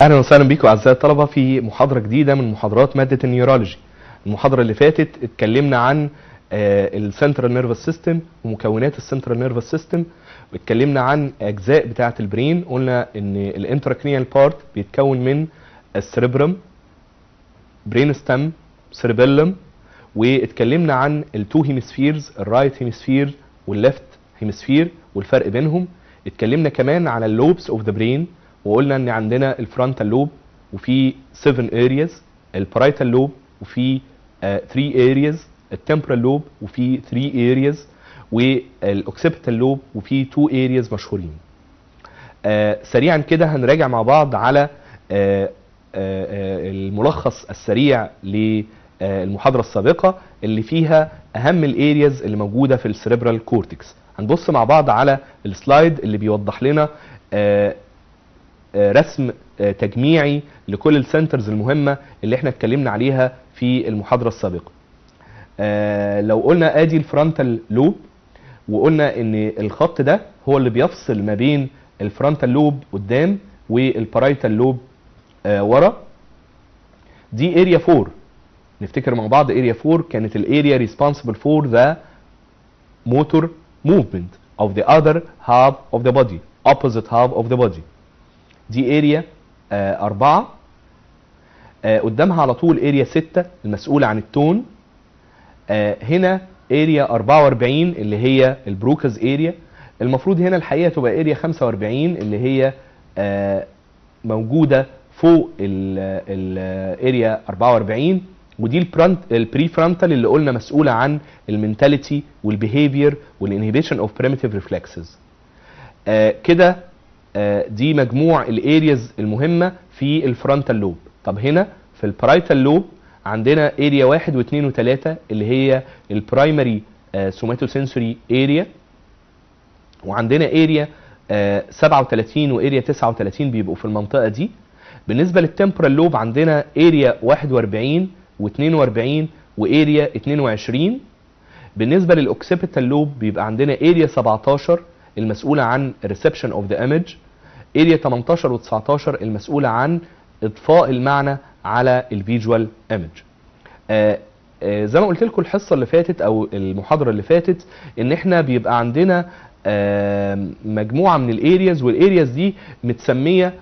اهلا وسهلا بيكم اعزائي الطلبه في محاضره جديده من محاضرات ماده النيورولوجي المحاضره اللي فاتت اتكلمنا عن السنترال نيرفس سيستم ومكونات السنترال نيرفس سيستم واتكلمنا عن اجزاء بتاعه البرين قلنا ان الانتراكرينيال بارت بيتكون من السريبرم برين ستام سيربيلم واتكلمنا عن التو هيمسفيرز الرايت هيمسفير والليفت هيمسفير والفرق بينهم اتكلمنا كمان على اللوبس اوف ذا برين وقلنا ان عندنا الفرونتال لوب وفي 7 ارياز البرايتال لوب وفي 3 ارياز التمبرال لوب وفي 3 ارياز والاوكسيبيتال لوب وفي 2 ارياز مشهورين آه سريعا كده هنراجع مع بعض على آه آه الملخص السريع للمحاضرة السابقة اللي فيها أهم الارياز اللي موجودة في السريبرال كورتكس هنبص مع بعض على السلايد اللي بيوضح لنا رسم تجميعي لكل السنترز المهمة اللي احنا اتكلمنا عليها في المحاضرة السابقة لو قلنا ادي الفرونتال لوب وقلنا ان الخط ده هو اللي بيفصل ما بين الفرونتال لوب قدام والبرايتال لوب ورا دي اريا 4 نفتكر مع بعض اريا 4 كانت الاريا ريسبونسبل فور ذا motor movement of the other half of the body opposite half of the body دي اريا آه أربعة آه قدامها على طول اريا ستة المسؤولة عن التون آه هنا اريا 44 اللي هي البروكز اريا المفروض هنا الحقيقة تبقى اريا 45 اللي هي آه موجودة فوق الاريا 44 ودي البرانت البري فرونتال اللي قلنا مسؤولة عن المنتاليتي والبيهيفير والانهبيشن اوف بريميتيف ريفلكسز كده دي مجموع الارياز المهمه في الفرونتال لوب طب هنا في البرايتال لوب عندنا اريا واحد واثنين وثلاثة اللي هي البرايمري سوماتوسنسوري اريا وعندنا اريا 37 واريا 39 بيبقوا في المنطقه دي بالنسبه للتمبرال لوب عندنا اريا 41 و42 واريا 22 بالنسبه للاوكسيبيتال لوب بيبقى عندنا اريا 17 المسؤولة عن reception of the image اريا 18 و19 المسؤولة عن اضفاء المعنى على الفيجوال ايمج آه آه زي ما قلت لكم الحصة اللي فاتت او المحاضرة اللي فاتت ان احنا بيبقى عندنا آه مجموعة من الارياز والارياز دي متسمية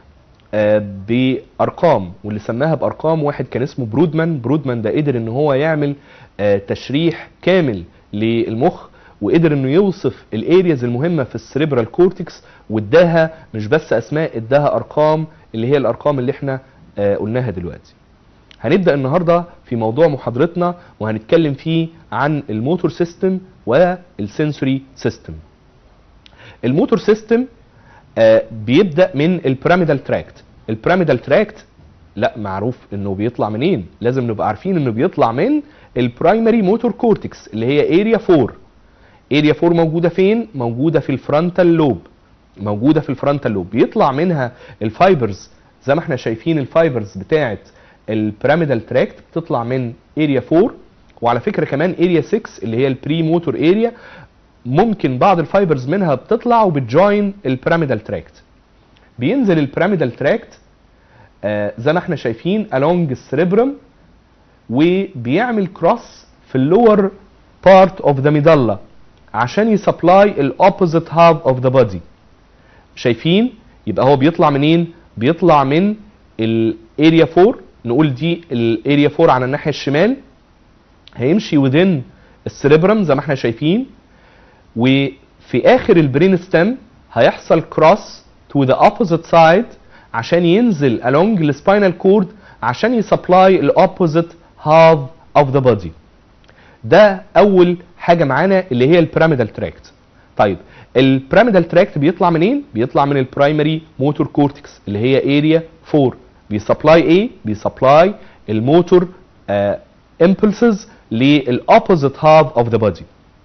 بارقام واللي سماها بارقام واحد كان اسمه برودمان برودمان ده قدر ان هو يعمل تشريح كامل للمخ وقدر انه يوصف الارياز المهمه في السريبرال كورتكس واداها مش بس اسماء اداها ارقام اللي هي الارقام اللي احنا آه قلناها دلوقتي هنبدا النهارده في موضوع محاضرتنا وهنتكلم فيه عن الموتور سيستم والسنسوري سيستم الموتور سيستم آه بيبدا من البيراميدال تراكت البيراميدال تراكت لا معروف انه بيطلع منين لازم نبقى عارفين انه بيطلع من البرايمري موتور كورتكس اللي هي اريا 4 اريا 4 موجوده فين موجوده في الفرونتال لوب موجوده في الفرونتال لوب بيطلع منها الفايبرز زي ما احنا شايفين الفايبرز بتاعه البيراميدال تراكت بتطلع من اريا 4 وعلى فكره كمان اريا 6 اللي هي البري موتور اريا ممكن بعض الفايبرز منها بتطلع وبتجوين البيراميدال تراكت بينزل البيراميدال تراكت آه زي ما احنا شايفين along السريبرم وبيعمل كروس في اللور بارت اوف ذا ميدالا عشان يسبلاي الاوبوزيت هاف اوف ذا بودي شايفين يبقى هو بيطلع منين بيطلع من الاريا 4 نقول دي الاريا 4 على الناحيه الشمال هيمشي within السريبرم زي ما احنا شايفين وفي اخر البرين ستيم هيحصل كروس تو ذا اوبوزيت سايد عشان ينزل along السباينال كورد عشان يسبلاي الاوبوزيت هاف اوف ذا بودي ده اول حاجه معانا اللي هي البيراميدال تراكت طيب البيراميدال تراكت بيطلع منين بيطلع من البرايمري موتور كورتكس اللي هي اريا 4 بيسبلاي ايه بيسبلاي الموتور امبلسز للاوبوزيت هاف اوف ذا بودي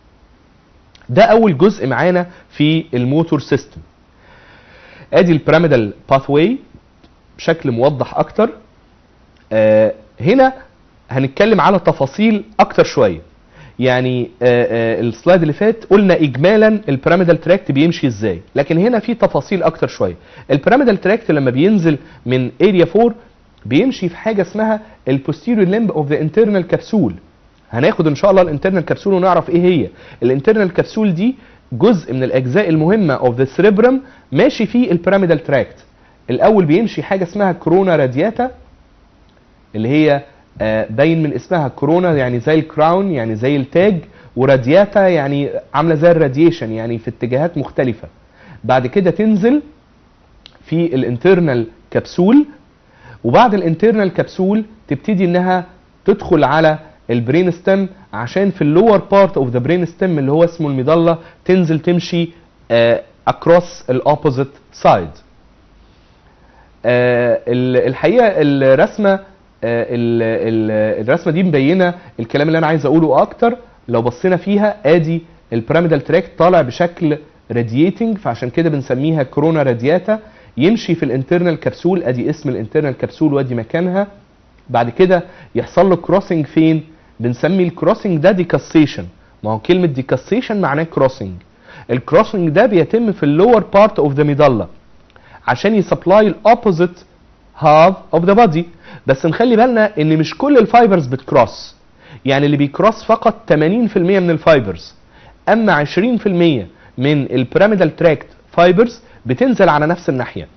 ده اول جزء معانا في الموتور سيستم ادي البيراميدال باثواي بشكل موضح اكتر آه هنا هنتكلم على تفاصيل اكتر شويه يعني آه، آه، السلايد اللي فات قلنا اجمالا البيراميدال تراكت بيمشي ازاي لكن هنا في تفاصيل اكتر شويه البيراميدال تراكت لما بينزل من اريا 4 بيمشي في حاجه اسمها البوستيريور ليمب اوف ذا انترنال كبسول هناخد ان شاء الله الانترنال كبسول ونعرف ايه هي الانترنال كبسول دي جزء من الاجزاء المهمه اوف ذا سريبرم ماشي فيه البيراميدال تراكت الاول بيمشي حاجه اسمها كورونا رادياتا اللي هي آه، باين من اسمها كورونا يعني زي الكراون يعني زي التاج ورادياتا يعني عامله زي الراديشن يعني في اتجاهات مختلفه بعد كده تنزل في الانترنال كبسول وبعد الانترنال كبسول تبتدي انها تدخل على البرين ستيم عشان في اللور بارت اوف ذا برين ستيم اللي هو اسمه المظله تنزل تمشي اكروس الاوبوزيت سايد الحقيقه الرسمه آه، ال- ال- الرسمه دي مبينه الكلام اللي انا عايز اقوله اكتر لو بصينا فيها ادي البيراميدال تراكت طالع بشكل رادييتنج فعشان كده بنسميها كورونا رادياتا يمشي في الانترنال كبسول ادي اسم الانترنال كبسول وادي مكانها بعد كده يحصل له كروسنج فين بنسمي الكروسنج ده ديكاسيشن ما هو كلمه ديكاسيشن معناه كروسنج الكروسنج ده بيتم في اللور بارت اوف ذا ميدالا عشان يسبلاي الاوبوزيت هاف اوف ذا بادي بس نخلي بالنا ان مش كل الفايبرز بتكروس يعني اللي بيكروس فقط 80% من الفايبرز اما 20% من البيراميدال تراكت فايبرز بتنزل على نفس الناحيه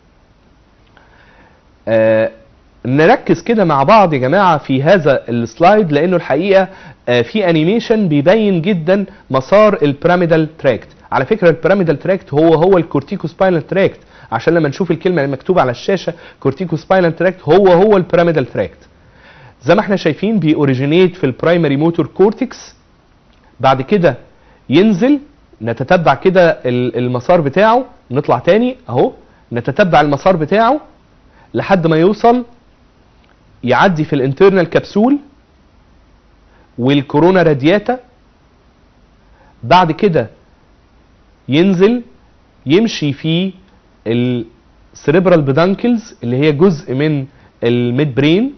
آه نركز كده مع بعض يا جماعه في هذا السلايد لانه الحقيقه آه في انيميشن بيبين جدا مسار البيراميدال تراكت على فكره البيراميدال تراكت هو هو الكورتيكو سباينال تراكت عشان لما نشوف الكلمه المكتوبه على الشاشه كورتيكو سباينال تراكت هو هو البيراميدال تراكت زي ما احنا شايفين بيوريجينيت في البرايمري موتور كورتكس بعد كده ينزل نتتبع كده ال- المسار بتاعه نطلع تاني اهو نتتبع المسار بتاعه لحد ما يوصل يعدي في الانترنال كبسول والكورونا رادياتا بعد كده ينزل يمشي في السريبرال بدانكلز اللي هي جزء من الميد برين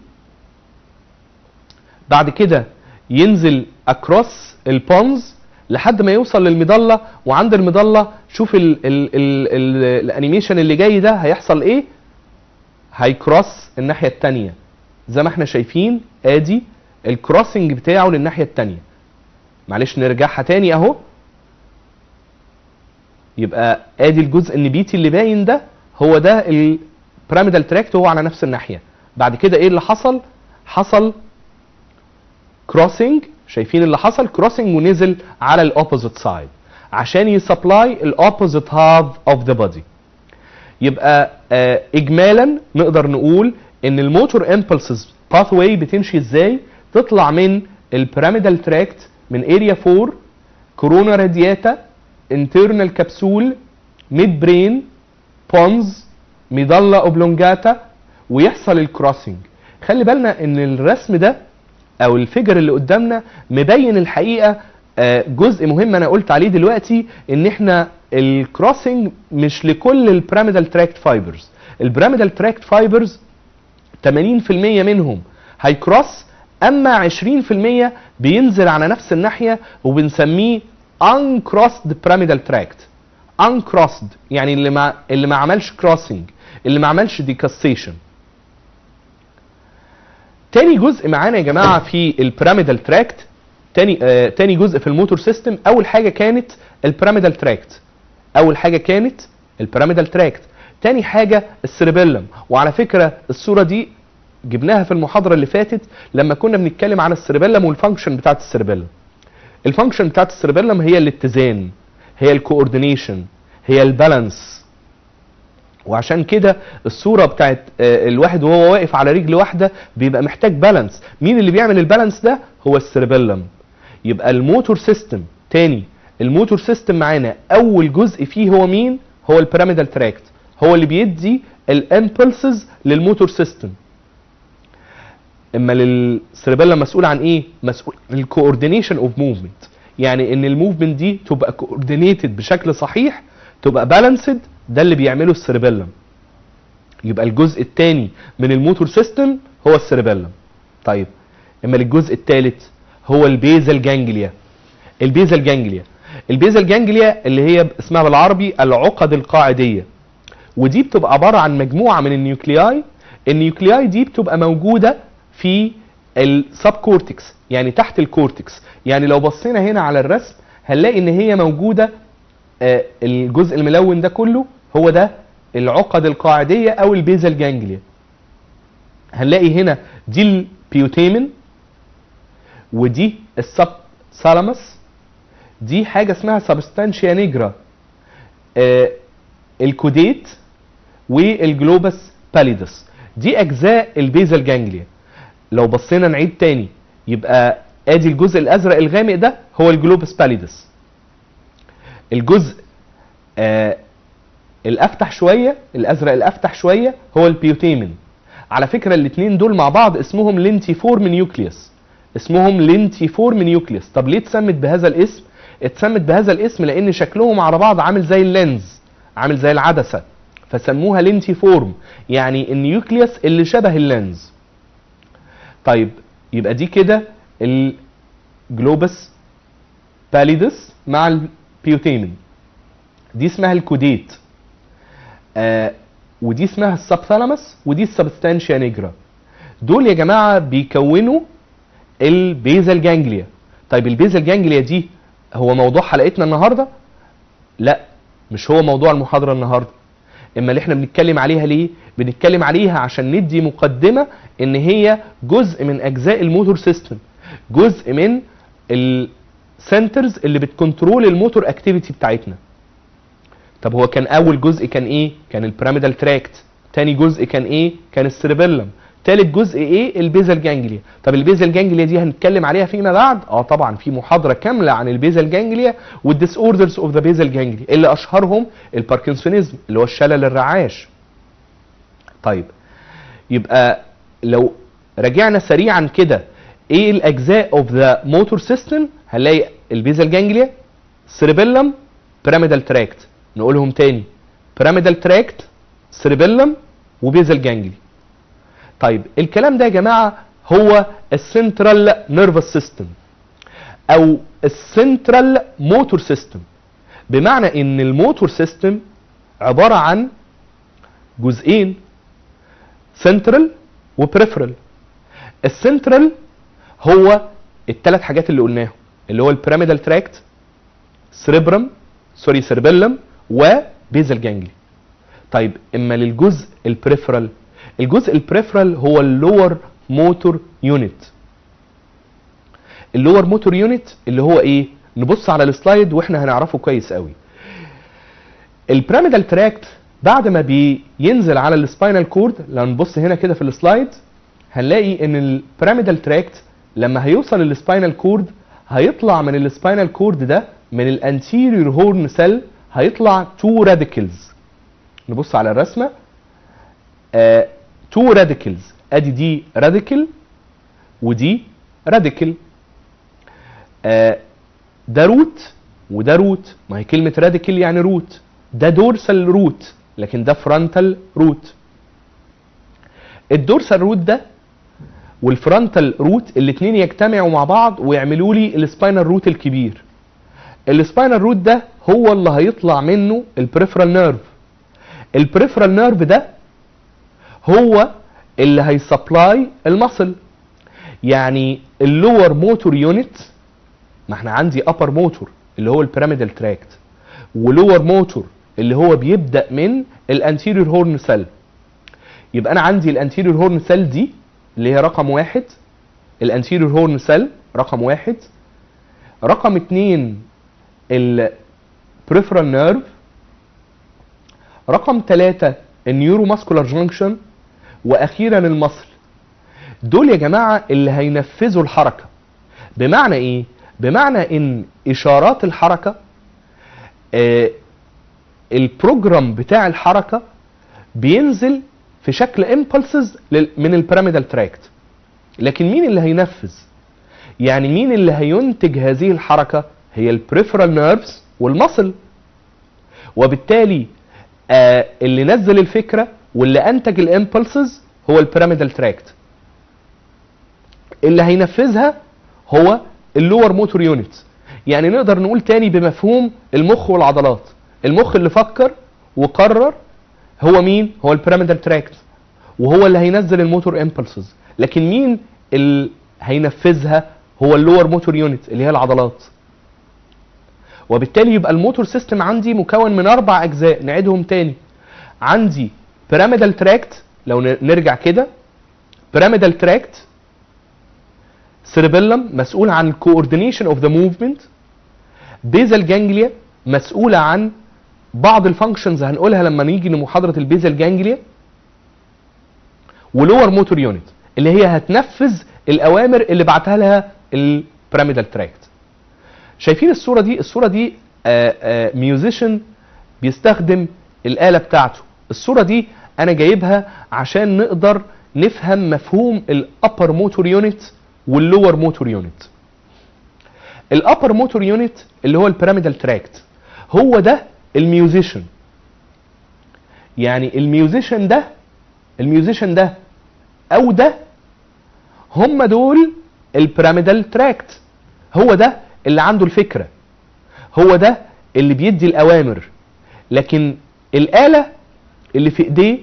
بعد كده ينزل اكروس البونز لحد ما يوصل للمظله وعند المظله شوف ال ال ال ال الانيميشن اللي جاي ده هيحصل ايه هيكروس الناحيه الثانيه زي ما احنا شايفين ادي الكروسنج بتاعه للناحيه الثانيه معلش نرجعها تاني اهو يبقى ادي الجزء النبيتي اللي باين ده هو ده البيراميدال تراكت هو على نفس الناحيه بعد كده ايه اللي حصل حصل كروسنج شايفين اللي حصل كروسنج ونزل على الاوبوزيت سايد عشان يسبلاي الاوبوزيت هاف اوف ذا بودي يبقى آه اجمالا نقدر نقول ان الموتور امبلسز باث واي بتمشي ازاي تطلع من البيراميدال تراكت من اريا 4 كورونا رادياتا انترنال كبسول ميد برين بونز ميدالا اوبلونجاتا ويحصل الكروسنج خلي بالنا ان الرسم ده او الفيجر اللي قدامنا مبين الحقيقه آه، جزء مهم انا قلت عليه دلوقتي ان احنا الكروسنج مش لكل البيراميدال تراكت فايبرز البيراميدال تراكت فايبرز 80% منهم هيكروس اما 20% بينزل على نفس الناحيه وبنسميه uncrossed pyramidal tract uncrossed يعني اللي ما اللي ما عملش crossing اللي ما عملش decussation تاني جزء معانا يا جماعه في البيراميدال تراكت تاني آه تاني جزء في الموتور سيستم اول حاجه كانت البيراميدال تراكت اول حاجه كانت البيراميدال تراكت تاني حاجه السيربيلم وعلى فكره الصوره دي جبناها في المحاضره اللي فاتت لما كنا بنتكلم عن السيربيلم والفانكشن بتاعت السيربيلم الفانكشن بتاعت السيربيلم هي الاتزان هي الكوردينيشن هي البالانس وعشان كده الصوره بتاعت آه، الواحد وهو واقف على رجل واحده بيبقى محتاج بالانس مين اللي بيعمل البالانس ده هو السيربيلم يبقى الموتور سيستم تاني الموتور سيستم معانا اول جزء فيه هو مين هو البيراميدال تراكت هو اللي بيدي الامبلسز للموتور سيستم اما للسيربيلم مسؤول عن ايه مسؤول الكوردينيشن اوف موفمنت يعني ان الموفمنت دي تبقى كوردينيتد بشكل صحيح تبقى بالانسد ده اللي بيعمله السيربيلم يبقى الجزء الثاني من الموتور سيستم هو السيربيلم طيب اما للجزء الثالث هو البيزل جانجليا البيزل جانجليا البيزل جانجليا اللي هي اسمها بالعربي العقد القاعديه ودي بتبقى عباره عن مجموعه من النيوكلياي النيوكلياي دي بتبقى موجوده في السب كورتكس يعني تحت الكورتكس يعني لو بصينا هنا على الرسم هنلاقي ان هي موجوده آه، الجزء الملون ده كله هو ده العقد القاعديه او البيزل جانجليا هنلاقي هنا دي البيوتيمن ودي السب ثالاموس دي حاجه اسمها سبستانشيا نيجرا آه الكوديت والجلوبس باليدس دي اجزاء البيزل جانجليا لو بصينا نعيد تاني يبقى ادي الجزء الازرق الغامق ده هو الجلوبس باليدس الجزء آه الافتح شويه الازرق الافتح شويه هو البيوتيمن على فكره الاثنين دول مع بعض اسمهم لينتيفورم نيوكليوس اسمهم لينتيفورم نيوكليوس طب ليه اتسمت بهذا الاسم اتسمت بهذا الاسم لان شكلهم على بعض عامل زي اللينز عامل زي العدسه فسموها لينتيفورم يعني النيوكليوس اللي شبه اللينز طيب يبقى دي كده الجلوبس باليدس مع البيوتيمن دي اسمها الكوديت آه ودي اسمها السبثالاموس ودي السبستانشيا نيجرا دول يا جماعه بيكونوا البيزل جانجليا طيب البيزل جانجليا دي هو موضوع حلقتنا النهارده لا مش هو موضوع المحاضره النهارده اما اللي احنا بنتكلم عليها ليه بنتكلم عليها عشان ندي مقدمه ان هي جزء من اجزاء الموتور سيستم جزء من السنترز اللي بتكنترول الموتور اكتيفيتي بتاعتنا طب هو كان اول جزء كان ايه كان البيراميدال تراكت تاني جزء كان ايه كان السيربيلم تالت جزء ايه البيزل جانجليا طب البيزل جانجليا دي هنتكلم عليها فيما بعد اه طبعا في محاضره كامله عن البيزل جانجليا والديس اوردرز اوف ذا بيزل جانجليا اللي اشهرهم الباركنسونيزم اللي هو الشلل الرعاش طيب يبقى لو رجعنا سريعا كده ايه الاجزاء اوف ذا موتور سيستم هنلاقي البيزل جانجليا سيربيلم بيراميدال تراكت نقولهم تاني بيراميدال تراكت سيربيلم وبيزل جانجلي طيب الكلام ده يا جماعه هو السنترال نيرفس سيستم او السنترال موتور سيستم بمعنى ان الموتور سيستم عباره عن جزئين سنترال وبريفرال السنترال هو الثلاث حاجات اللي قلناهم اللي هو البيراميدال تراكت سريبرم سوري سيربيلم وبيزل جانجلي طيب اما للجزء البريفرال الجزء البريفرال هو اللور موتور يونت اللور موتور يونت اللي هو ايه نبص على السلايد واحنا هنعرفه كويس قوي البيراميدال تراكت بعد ما بينزل على السباينال كورد لو نبص هنا كده في السلايد هنلاقي ان البيراميدال تراكت لما هيوصل للسباينال كورد هيطلع من السباينال كورد ده من الانتيريور هورن سيل هيطلع تو راديكلز نبص على الرسمه تو راديكلز ادي دي راديكل ودي راديكل آه ده روت وده روت ما هي كلمه راديكل يعني روت ده دورسال روت لكن ده فرونتال روت الدورسال روت ده والفرونتال روت الاثنين يجتمعوا مع بعض ويعملوا لي السباينال روت الكبير السباينال روت ده هو اللي هيطلع منه البريفرال نيرف البريفرال نيرف ده هو اللي هيسبلاي المصل يعني اللور موتور يونت ما احنا عندي ابر موتور اللي هو البيراميدال تراكت ولور موتور اللي هو بيبدا من الانتيريور هورن سيل يبقى انا عندي الانتيريور هورن سيل دي اللي هي رقم واحد الانتيريور هورن سيل رقم واحد رقم اتنين البريفرال نيرف رقم ثلاثة النيورو ماسكولار جانكشن واخيرا المصل دول يا جماعة اللي هينفذوا الحركة بمعنى ايه بمعنى ان اشارات الحركة آه البروجرام بتاع الحركة بينزل في شكل امبلسز من البيراميدال تراكت لكن مين اللي هينفذ يعني مين اللي هينتج هذه الحركة هي البريفرال نيرفز والمصل وبالتالي آه اللي نزل الفكرة واللي انتج الامبلسز هو البيراميدال تراكت اللي هينفذها هو اللور موتور يونت يعني نقدر نقول تاني بمفهوم المخ والعضلات المخ اللي فكر وقرر هو مين هو البيراميدال تراكت وهو اللي هينزل الموتور امبلسز لكن مين اللي هينفذها هو اللور موتور يونت اللي هي العضلات وبالتالي يبقى الموتور سيستم عندي مكون من اربع اجزاء نعيدهم تاني عندي بيراميدال تراكت لو ن- نرجع كده بيراميدال تراكت سيربيلم مسؤول عن coordination اوف ذا موفمنت بيزال جانجليا مسؤوله عن بعض الفانكشنز هنقولها لما نيجي لمحاضره البيزال جانجليا ولور موتور يونت اللي هي هتنفذ الاوامر اللي بعتها لها البيراميدال تراكت شايفين الصوره دي الصوره دي ميوزيشن بيستخدم الاله بتاعته الصوره دي انا جايبها عشان نقدر نفهم مفهوم الابر موتور يونت واللور موتور يونت الابر موتور يونت اللي هو البيراميدال تراكت هو ده الميوزيشن يعني الميوزيشن ده الميوزيشن ده او ده هم دول البيراميدال تراكت هو ده اللي عنده الفكره هو ده اللي بيدي الاوامر لكن الاله اللي في ايديه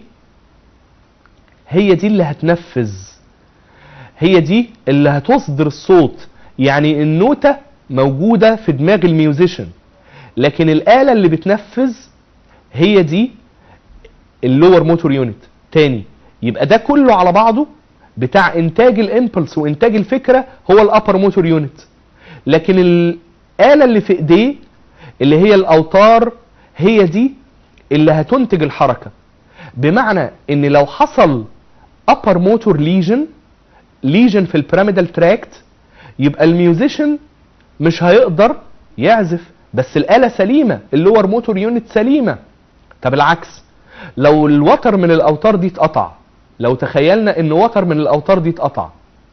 هي دي اللي هتنفذ هي دي اللي هتصدر الصوت يعني النوتة موجودة في دماغ الميوزيشن لكن الآلة اللي بتنفذ هي دي اللور موتور يونت تاني يبقى ده كله على بعضه بتاع انتاج الامبلس وانتاج الفكرة هو الابر موتور يونت لكن الآلة اللي في ايديه اللي هي الاوتار هي دي اللي هتنتج الحركة بمعنى ان لو حصل upper motor lesion ليجن في البيراميدال تراكت يبقى الميوزيشن مش هيقدر يعزف بس الآلة سليمة اللور موتور يونت سليمة طب العكس لو الوتر من الأوتار دي اتقطع لو تخيلنا ان وتر من الأوتار دي اتقطع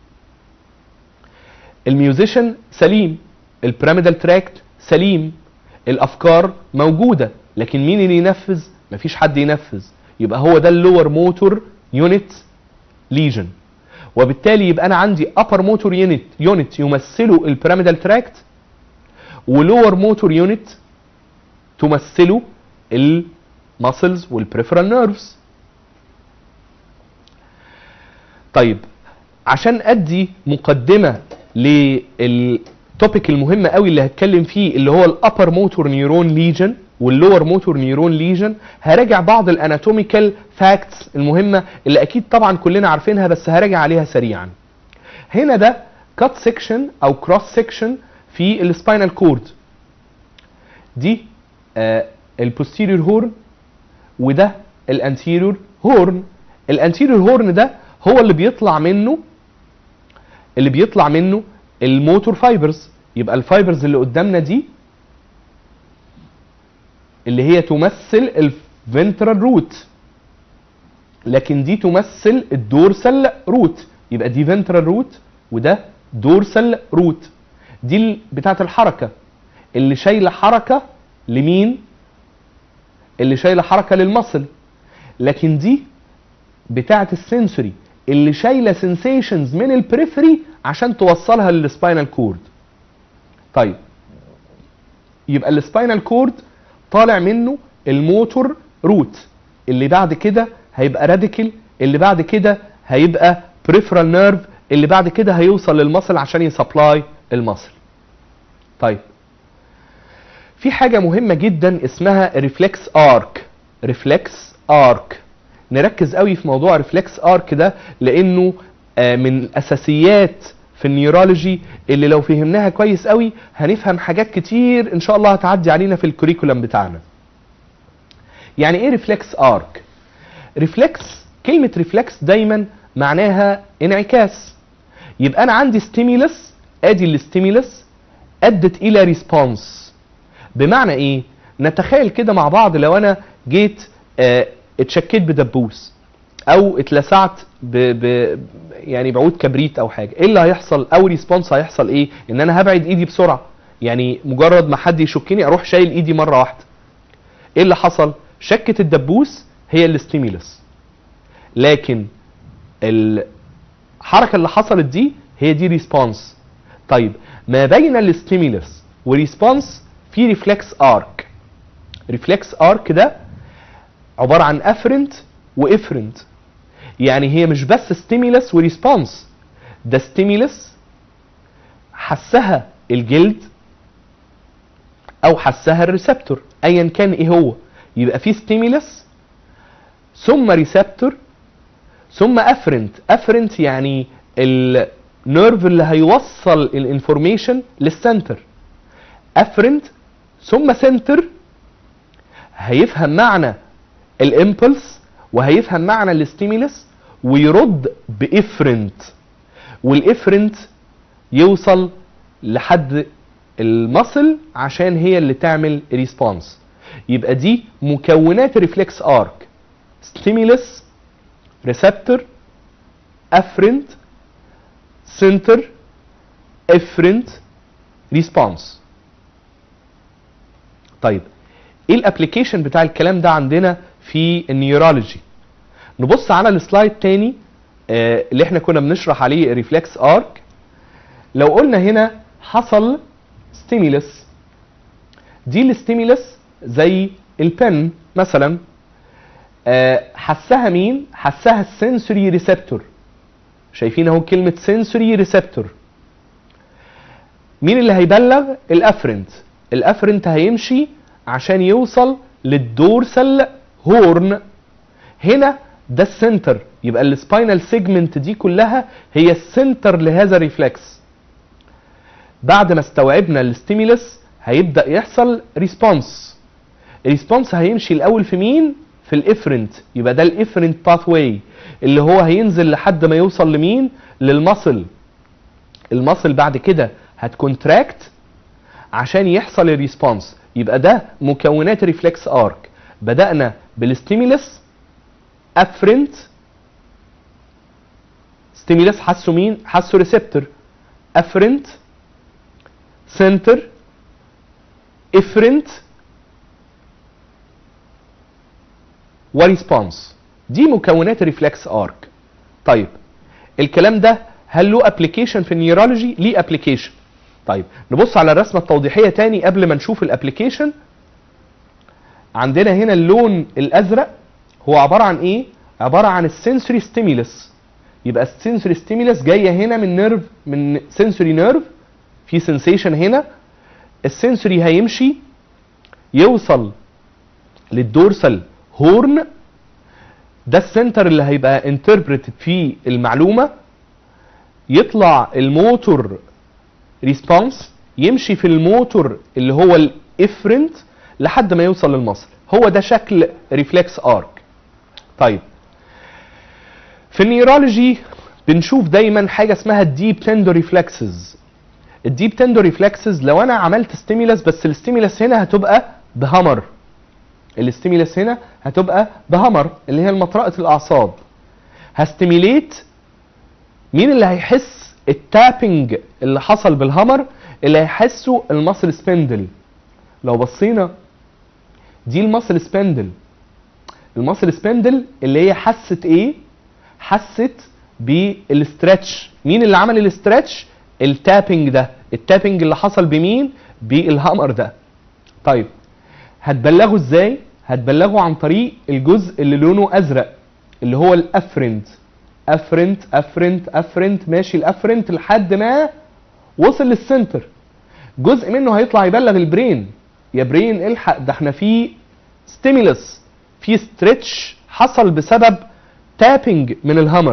الميوزيشن سليم البيراميدال تراكت سليم الأفكار موجودة لكن مين اللي ينفذ مفيش حد ينفذ يبقى هو ده اللور موتور يونت ليجن وبالتالي يبقى انا عندي upper motor unit unit يمثله البيراميدال تراكت ولور موتور يونت تمثله الماسلز والبريفرال نيرفز طيب عشان ادي مقدمه للتوبيك المهم قوي اللي هتكلم فيه اللي هو الابر موتور نيورون ليجن واللور موتور نيورون ليجن هراجع بعض الاناتوميكال فاكتس المهمه اللي اكيد طبعا كلنا عارفينها بس هراجع عليها سريعا هنا ده كات سيكشن او كروس سيكشن في السباينال كورد دي آه البوستيريور هورن وده الانتيريور هورن الانتيريور هورن ده هو اللي بيطلع منه اللي بيطلع منه الموتور فايبرز يبقى الفايبرز اللي قدامنا دي اللي هي تمثل الفنترال روت لكن دي تمثل الدورسال روت يبقى دي فنترال روت وده دورسال روت دي ال- بتاعه الحركه اللي شايله حركه لمين اللي شايله حركه للمصل لكن دي بتاعه السنسوري اللي شايله سنسيشنز من البريفري عشان توصلها للسباينال كورد طيب يبقى السباينال كورد طالع منه الموتور روت اللي بعد كده هيبقى راديكال اللي بعد كده هيبقى بريفرال نيرف اللي بعد كده هيوصل للمصل عشان يسبلاي المصل طيب في حاجة مهمة جدا اسمها ريفلكس ارك ريفلكس ارك نركز قوي في موضوع ريفلكس ارك ده لانه آه، من الاساسيات في النيورولوجي اللي لو فهمناها كويس قوي هنفهم حاجات كتير ان شاء الله هتعدي علينا في الكوريكولم بتاعنا يعني ايه ريفلكس ارك ريفلكس كلمة ريفلكس دايما معناها انعكاس يبقى انا عندي ستيميلس ادي الستيميلس ادت الى ريسبونس بمعنى ايه نتخيل كده مع بعض لو انا جيت آه، اتشكيت بدبوس او اتلسعت ب... ب... يعني بعود كبريت او حاجه ايه اللي هيحصل او ريسبونس هيحصل ايه ان انا هبعد ايدي بسرعه يعني مجرد ما حد يشكني اروح شايل ايدي مره واحده ايه اللي حصل شكه الدبوس هي الاستيميلس لكن الحركه اللي حصلت دي هي دي ريسبونس طيب ما بين الستيمولس وريسبونس في ريفلكس ارك ريفلكس ارك ده عباره عن افرنت وافرنت يعني هي مش بس ستيمولس وريسبونس ده ستيمولس حسها الجلد او حسها الريسبتور ايا كان ايه هو يبقى في ستيمولس ثم ريسبتور ثم افرنت افرنت يعني النيرف اللي هيوصل الانفورميشن للسنتر افرنت ثم سنتر هيفهم معنى الامبلس وهيفهم معنى الستيمولس ويرد بافرنت والافرنت يوصل لحد المصل عشان هي اللي تعمل ريسبونس يبقى دي مكونات ريفلكس ارك ستيمولس ريسبتور افرنت سنتر افرنت ريسبونس طيب ايه الابلكيشن بتاع الكلام ده عندنا في النيورولوجي نبص على السلايد تاني آه اللي احنا كنا بنشرح عليه ريفلكس ارك لو قلنا هنا حصل ستيمولس دي الستيمولس زي البن مثلا آه حسها مين حسها السنسوري ريسبتور شايفين اهو كلمه سنسوري ريسبتور مين اللي هيبلغ الافرنت الافرنت هيمشي عشان يوصل للدورسال هورن هنا ده السنتر يبقى السباينال سيجمنت دي كلها هي السنتر لهذا الريفلكس بعد ما استوعبنا الستيمولس هيبدا يحصل ريسبونس الريسبونس هيمشي الاول في مين في الافرنت يبقى ده الافرنت باث واي اللي هو هينزل لحد ما يوصل لمين للمصل المصل بعد كده هتكونتراكت عشان يحصل الريسبونس يبقى ده مكونات ريفلكس ارك بدانا بالستيمولس افرنت ستيمولس حسوا مين حسوا ريسبتور افرنت سنتر افرنت وريسبونس دي مكونات ريفلكس ارك طيب الكلام ده هل له ابلكيشن في النيورولوجي ليه ابلكيشن طيب نبص على الرسمه التوضيحيه تاني قبل ما نشوف الابلكيشن عندنا هنا اللون الازرق هو عباره عن ايه عباره عن السنسوري ستيمولس يبقى السنسوري ستيمولس جايه هنا من نيرف من سنسوري نيرف في سنسيشن هنا السنسوري هيمشي يوصل للدورسال هورن ده السنتر اللي هيبقى انتربريتد فيه المعلومه يطلع الموتور ريسبونس يمشي في الموتور اللي هو الافرنت لحد ما يوصل للمصل هو ده شكل ريفلكس ارك طيب في النيورولوجي بنشوف دايما حاجه اسمها الديب تندو ريفلكسز الديب تندو ريفلكسز لو انا عملت ستيمولس بس الستيمولس هنا هتبقى بهمر الستيمولس هنا هتبقى بهمر اللي هي المطرقه الاعصاب هستيميليت مين اللي هيحس التابنج اللي حصل بالهمر اللي هيحسه المصل سبندل لو بصينا دي المصل سبندل المصل سبندل اللي هي حست ايه حست بالاسترتش مين اللي عمل الاسترتش التابنج ده التابنج اللي حصل بمين بالهامر ده طيب هتبلغه ازاي هتبلغه عن طريق الجزء اللي لونه ازرق اللي هو الافرنت افرنت افرنت افرنت ماشي الافرنت لحد ما وصل للسنتر جزء منه هيطلع يبلغ البرين يا برين الحق ده احنا في ستيمولس في ستريتش حصل بسبب تابنج من الهامر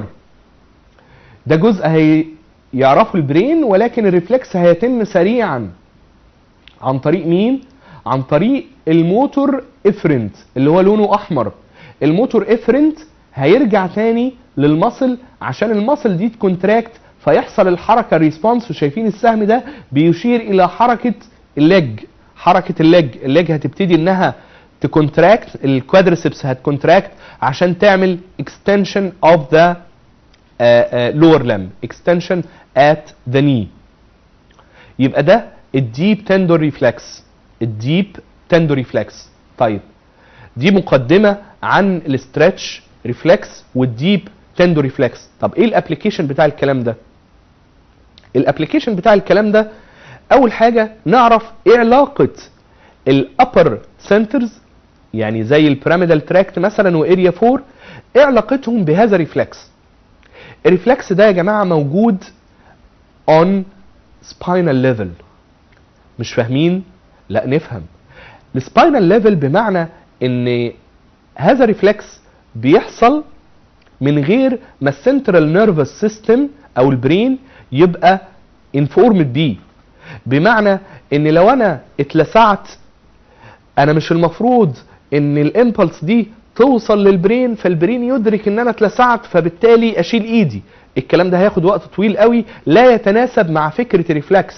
ده جزء هي يعرفه البرين ولكن الريفلكس هيتم سريعا عن طريق مين عن طريق الموتور افرنت اللي هو لونه احمر الموتور افرنت هيرجع تاني للمصل عشان المصل دي تكونتراكت فيحصل الحركه ريسبونس وشايفين السهم ده بيشير الى حركه الليج حركه الليج الليج هتبتدي انها تكونتراكت الكوادريسبس هتكونتراكت عشان تعمل extension of the uh, uh, lower limb extension at the knee يبقى ده الديب تندور ريفلكس الديب تندور ريفلكس طيب دي مقدمه عن الاسترتش ريفلكس والديب تندو ريفلكس طب ايه الابلكيشن بتاع الكلام ده الابلكيشن بتاع الكلام ده اول حاجه نعرف ايه علاقه الابر سنترز يعني زي البيراميدال تراكت مثلا واريا 4 ايه علاقتهم بهذا الريفلكس الريفلكس ده يا جماعه موجود on spinal level مش فاهمين لا نفهم السباينال ليفل بمعنى ان هذا ريفلكس بيحصل من غير ما السنترال نيرفس سيستم او البرين يبقى انفورمد بيه بمعنى ان لو انا اتلسعت انا مش المفروض ان الامبلس دي توصل للبرين فالبرين يدرك ان انا اتلسعت فبالتالي اشيل ايدي الكلام ده هياخد وقت طويل قوي لا يتناسب مع فكره الريفلكس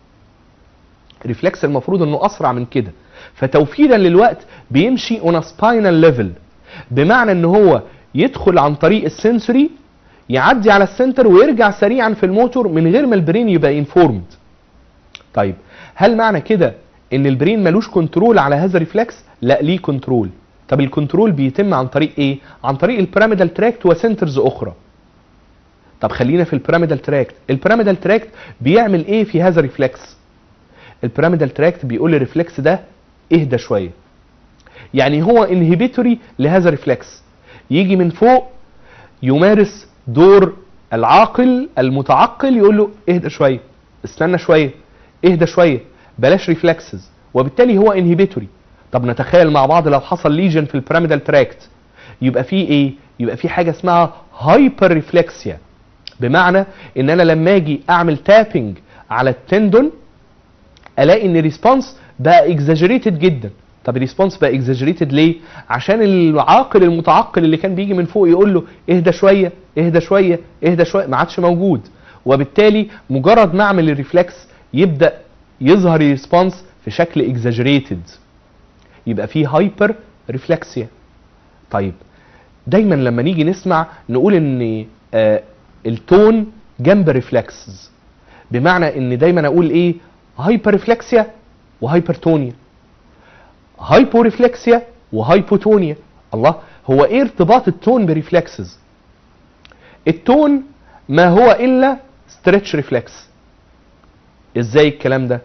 ريفلكس المفروض انه اسرع من كده فتوفيرا للوقت بيمشي اون سباينال ليفل بمعنى ان هو يدخل عن طريق السنسوري يعدي على السنتر ويرجع سريعا في الموتور من غير ما البرين يبقى انفورمد طيب هل معنى كده ان البرين ملوش كنترول على هذا الريفلكس لا ليه كنترول طب الكنترول بيتم عن طريق ايه عن طريق البيراميدال تراكت وسنترز اخرى طب خلينا في البيراميدال تراكت البيراميدال تراكت بيعمل ايه في هذا الريفلكس البيراميدال تراكت بيقول للريفلكس ده اهدى شويه يعني هو انهبيتوري لهذا الريفلكس يجي من فوق يمارس دور العاقل المتعقل يقول له اهدى شويه استنى شويه اهدى شويه بلاش ريفلكسز وبالتالي هو انهبيتوري طب نتخيل مع بعض لو حصل ليجن في البيراميدال تراكت يبقى في ايه يبقى في حاجه اسمها هايبر ريفلكسيا بمعنى ان انا لما اجي اعمل تابنج على التندون الاقي ان الريسبونس بقى اكزاجريتد جدا طب الريسبونس بقى اكزاجريتد ليه عشان العاقل المتعقل اللي كان بيجي من فوق يقول له اهدى شويه اهدى شويه اهدى شويه ما عادش موجود وبالتالي مجرد ما اعمل الريفلكس يبدا يظهر الريسبونس في شكل اكزاجريتد يبقى فيه هايبر ريفلكسيا طيب دايما لما نيجي نسمع نقول ان آه التون جنب ريفلكسز بمعنى ان دايما اقول ايه هايبر ريفلكسيا وهايبرتونيا هايبوريفلكسيا وهايبوتونيا الله هو ايه ارتباط التون بريفلكسز التون ما هو الا ستريتش ريفلكس ازاي الكلام ده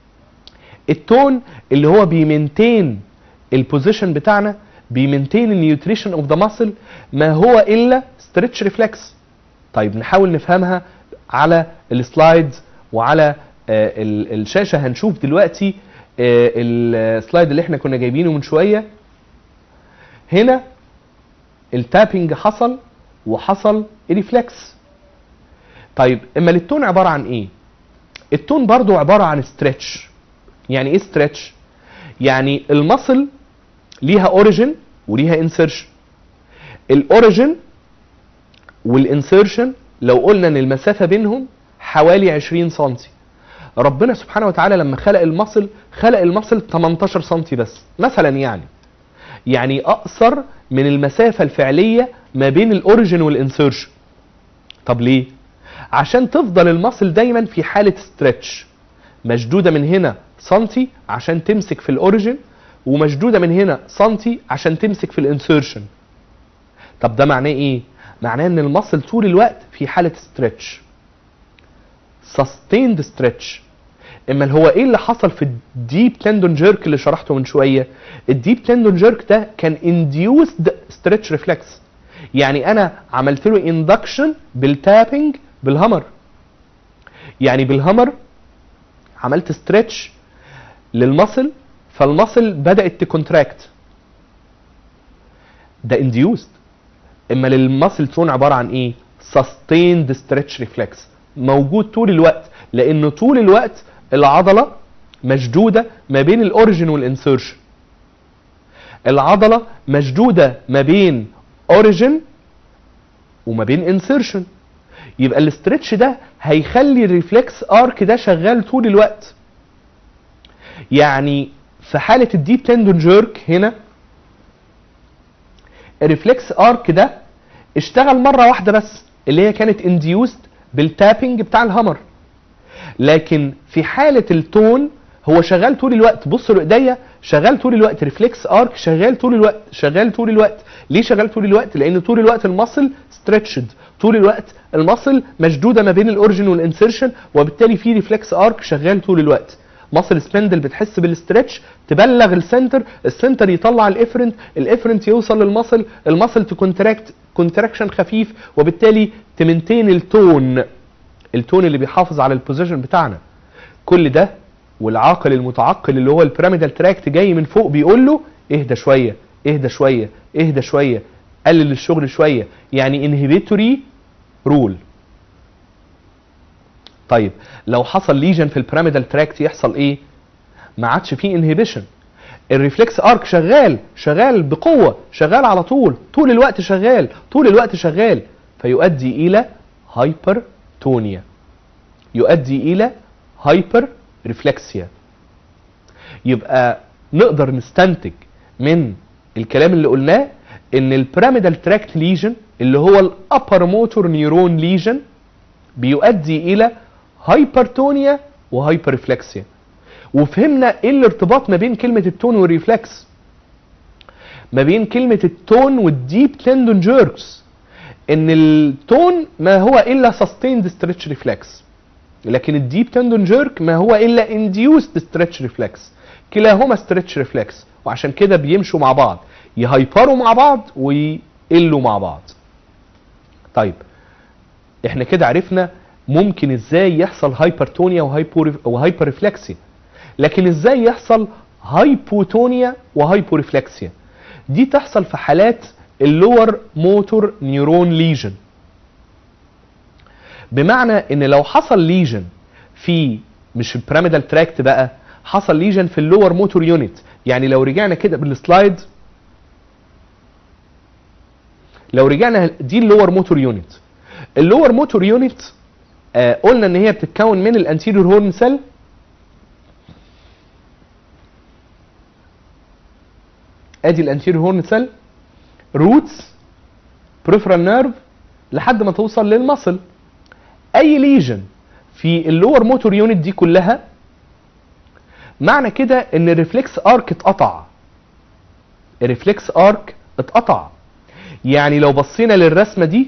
التون اللي هو بيمنتين البوزيشن بتاعنا بيمنتين النيوتريشن اوف ذا ماسل ما هو الا ستريتش ريفلكس طيب نحاول نفهمها على السلايدز وعلى آه الشاشه هنشوف دلوقتي آه السلايد اللي احنا كنا جايبينه من شويه هنا التابنج حصل وحصل ريفلكس طيب اما التون عباره عن ايه التون برضو عباره عن ستريتش يعني ايه ستريتش يعني المصل ليها اوريجن وليها انسرشن الاوريجن والانسرشن لو قلنا ان المسافه بينهم حوالي 20 سم ربنا سبحانه وتعالى لما خلق المصل خلق المصل 18 سم بس مثلا يعني يعني اقصر من المسافه الفعليه ما بين الاوريجن والانسرشن طب ليه عشان تفضل المصل دايما في حاله ستريتش مشدوده من هنا سنتي عشان تمسك في الاوريجن ومشدوده من هنا سنتي عشان تمسك في الانسرشن طب ده معناه ايه معناه ان المصل طول الوقت في حاله ستريتش sustained stretch اما اللي هو ايه اللي حصل في الديب تندون جيرك اللي شرحته من شويه الديب تندون جيرك ده كان induced stretch reflex يعني انا عملت له induction بالتابنج بالهامر يعني بالهامر عملت ستريتش للمصل فالمصل بدات تكونتراكت ده induced اما للمصل تون عباره عن ايه sustained stretch reflex موجود طول الوقت لان طول الوقت العضله مشدوده ما بين الاوريجن والانسرشن العضله مشدوده ما بين اوريجن وما بين انسرشن يبقى الاسترتش ده هيخلي الريفلكس ارك ده شغال طول الوقت يعني في حاله الديب تندون جيرك هنا الريفلكس ارك ده اشتغل مره واحده بس اللي هي كانت انديوست بالتابنج بتاع الهامر لكن في حاله التون هو شغال طول الوقت بص لايديا شغال طول الوقت ريفلكس ارك شغال طول الوقت شغال طول الوقت ليه شغال طول الوقت لان طول الوقت المصل ستريتشد طول الوقت المصل مشدوده ما بين الاورجن والانسيرشن وبالتالي في ريفلكس ارك شغال طول الوقت مصل سبندل بتحس بالاسترتش تبلغ السنتر السنتر يطلع الافرنت الافرنت يوصل للمصل المصل تكونتراكت كونتراكشن خفيف وبالتالي تمنتين التون التون اللي بيحافظ على البوزيشن بتاعنا كل ده والعاقل المتعقل اللي هو البيراميدال تراكت جاي من فوق بيقول له اهدى شويه اهدى شويه اهدى شويه قلل الشغل شويه يعني انهبيتوري رول طيب لو حصل ليجن في البيراميدال تراكت يحصل ايه ما عادش فيه انهبيشن الريفلكس ارك شغال شغال بقوه شغال على طول طول الوقت شغال طول الوقت شغال فيؤدي الى هايبرتونيا يؤدي الى هايبر ريفلكسيا يبقى نقدر نستنتج من الكلام اللي قلناه ان البيراميدال تراكت ليجن اللي هو الابر موتور نيورون ليجن بيؤدي الى هايبرتونيا وهايبر ريفلكسيا وفهمنا ايه الارتباط ما بين كلمه التون والريفلكس ما بين كلمه التون والديب تندون جيركس ان التون ما هو الا سستيند ستريتش ريفلكس لكن الديب تندون جيرك ما هو الا انديوست ستريتش ريفلكس كلاهما ستريتش ريفلكس وعشان كده بيمشوا مع بعض يهايبروا مع بعض ويقلوا مع بعض طيب احنا كده عرفنا ممكن ازاي يحصل هايبرتونيا وهايبو وهايبر ريفلكسيا لكن ازاي يحصل هايبوتونيا وهايبو ريفلكسيا دي تحصل في حالات اللور موتور نيورون ليجن بمعنى ان لو حصل ليجن في مش البيراميدال تراكت بقى حصل ليجن في اللور موتور يونت يعني لو رجعنا كده بالسلايد لو رجعنا دي اللور موتور يونت اللور موتور يونت آه قلنا ان هي بتتكون من الانتيريور هورن سيل ادي الانتيريور هورن سيل روتس بريفرال نيرف لحد ما توصل للمصل اي ليجن في اللور موتور يونت دي كلها معنى كده ان الريفلكس ارك اتقطع الريفلكس ارك اتقطع يعني لو بصينا للرسمه دي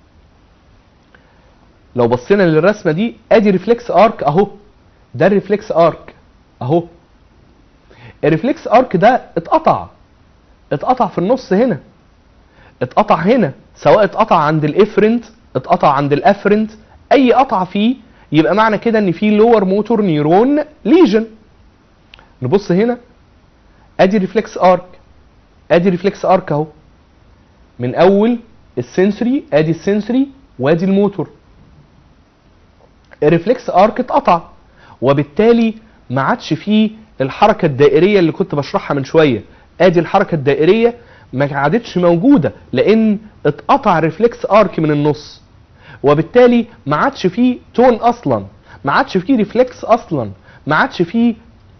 لو بصينا للرسمه دي ادي ريفلكس ارك اهو ده الريفلكس ارك اهو الريفلكس ارك ده اتقطع اتقطع في النص هنا اتقطع هنا سواء اتقطع عند الافرنت اتقطع عند الافرنت اي قطع فيه يبقى معنى كده ان في لور موتور نيورون ليجن نبص هنا ادي ريفلكس ارك ادي ريفلكس ارك اهو من اول السنسوري ادي السنسوري وادي الموتور الريفلكس ارك اتقطع وبالتالي ما عادش فيه الحركه الدائريه اللي كنت بشرحها من شويه ادي الحركه الدائريه ما عادتش موجوده لان اتقطع ريفلكس ارك من النص وبالتالي ما عادش فيه تون اصلا ما عادش فيه ريفلكس اصلا ما عادش فيه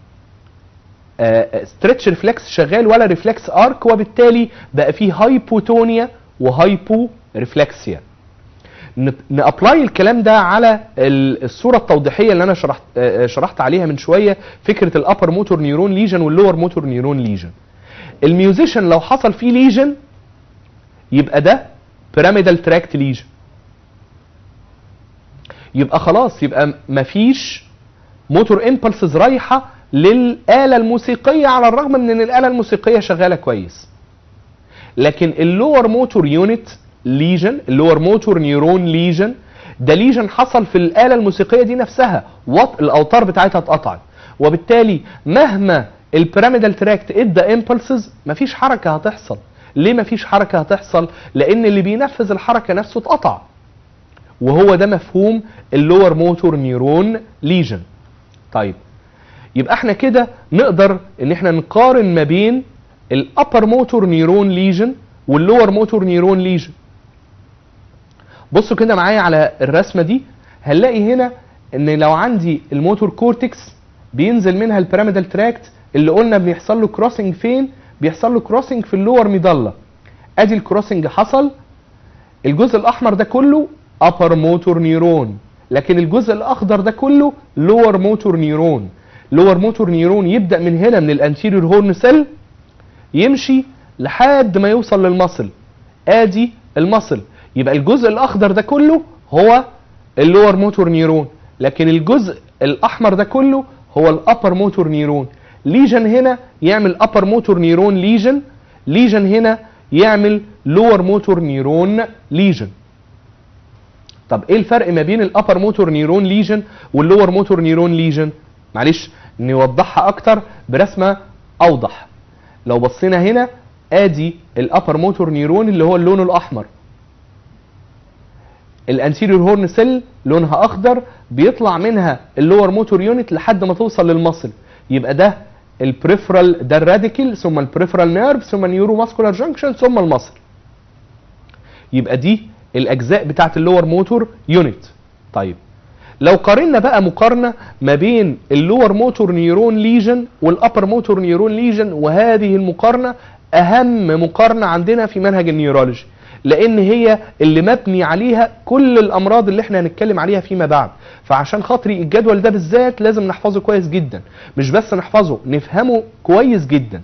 ستريتش ريفلكس شغال ولا ريفلكس ارك وبالتالي بقى فيه هايبوتونيا وهايبو ريفلكسيا نابلاي الكلام ده على الصوره التوضيحيه اللي انا شرحت شرحت عليها من شويه فكره الابر موتور نيورون ليجن واللور موتور نيورون ليجن الميوزيشن لو حصل فيه ليجن يبقى ده بيراميدال تراكت ليجن يبقى خلاص يبقى مفيش موتور امبلسز رايحه للآلة الموسيقية على الرغم من ان الآلة الموسيقية شغالة كويس لكن اللور موتور يونت ليجن اللور موتور نيورون ليجن ده ليجن حصل في الآلة الموسيقية دي نفسها وط الأوتار بتاعتها اتقطعت وبالتالي مهما البيراميدال تراكت ادى امبلسز مفيش حركة هتحصل ليه مفيش حركة هتحصل لان اللي بينفذ الحركة نفسه اتقطع وهو ده مفهوم اللور موتور نيورون ليجن طيب يبقى احنا كده نقدر ان احنا نقارن ما بين الابر موتور نيورون ليجن واللور موتور نيورون ليجن بصوا كده معايا على الرسمه دي هنلاقي هنا ان لو عندي الموتور كورتكس بينزل منها البيراميدال تراكت اللي قلنا بيحصل له كروسنج فين بيحصل له كروسنج في اللور ميدالا ادي الكروسنج حصل الجزء الاحمر ده كله ابر موتور نيورون لكن الجزء الاخضر ده كله لور موتور نيورون لور موتور نيرون يبدا من هنا من الانتيريور هورن سيل يمشي لحد ما يوصل للمصل ادي المصل يبقى الجزء الاخضر ده كله هو اللور موتور نيرون لكن الجزء الاحمر ده كله هو الابر موتور نيرون ليجن هنا يعمل ابر موتور نيرون ليجن ليجن هنا يعمل لور موتور نيرون ليجن طب ايه الفرق ما بين الابر موتور نيرون ليجن واللور موتور نيرون ليجن معلش نوضحها اكتر برسمه اوضح لو بصينا هنا ادي الابر موتور نيرون اللي هو اللون الاحمر الانتيريور هورن سيل لونها اخضر بيطلع منها اللور موتور يونت لحد ما توصل للمصل يبقى ده البريفرال ده الراديكال ثم البريفرال نيرف ثم النيورو ماسكولار جانكشن ثم المصل يبقى دي الاجزاء بتاعت اللور موتور يونت طيب لو قارنا بقى مقارنه ما بين اللور موتور نيرون ليجن والابر موتور نيرون ليجن وهذه المقارنه اهم مقارنه عندنا في منهج النيورولوجي لان هي اللي مبني عليها كل الامراض اللي احنا هنتكلم عليها فيما بعد فعشان خاطري الجدول ده بالذات لازم نحفظه كويس جدا مش بس نحفظه نفهمه كويس جدا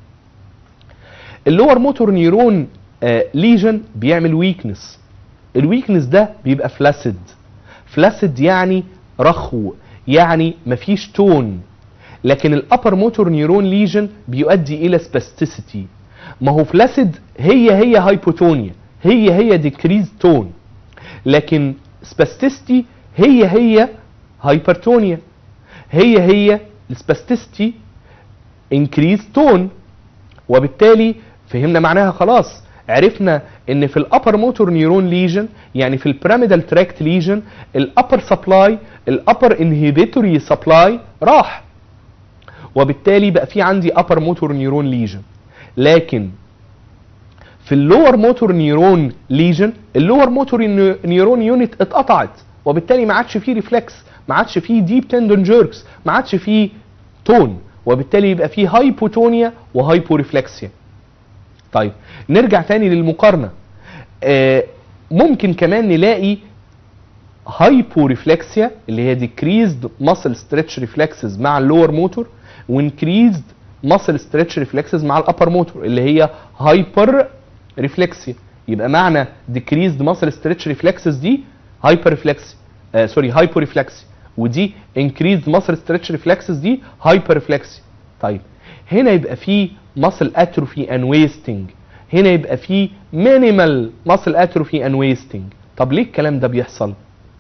اللور موتور نيرون آه ليجن بيعمل ويكنس الويكنس ده بيبقى فلاسيد فلاسيد يعني رخو يعني مفيش تون لكن الابر موتور نيرون ليجن بيؤدي الى سباستيسيتي ما هو فلاسيد هي هي هايبوتونيا هي هي ديكريز تون لكن سباستيستي هي هي هايبرتونيا هي هي السباستيستي انكريز تون وبالتالي فهمنا معناها خلاص عرفنا ان في الابر موتور نيرون ليجن يعني في البيراميدال تراكت ليجن الابر سبلاي الابر انهبيتوري سبلاي راح وبالتالي بقى في عندي ابر موتور نيرون ليجن لكن في اللور موتور نيرون ليجن اللور موتور نيرون يونت اتقطعت وبالتالي ما عادش فيه ريفلكس ما عادش فيه ديب تندون جيركس ما عادش فيه تون وبالتالي يبقى فيه هايبوتونيا وهايبوريفلكسيا طيب نرجع تاني للمقارنه آه ممكن كمان نلاقي هايبوريفلكسيا اللي هي ديكريزد ماسل ستريتش ريفلكسز مع اللور موتور وانكريزد ماسل ستريتش ريفلكسز مع الابر موتور اللي هي هايبر ريفلكسيا يبقى معنى ديكريزد ماسل ستريتش ريفلكسز دي هايبر ريفلكسي آه سوري هايبو ريفلكسي ودي انكريزد ماسل ستريتش ريفلكسز دي هايبر ريفلكسي طيب هنا يبقى في ماسل اتروفي ان ويستنج هنا يبقى في مينيمال ماسل اتروفي ان ويستنج طب ليه الكلام ده بيحصل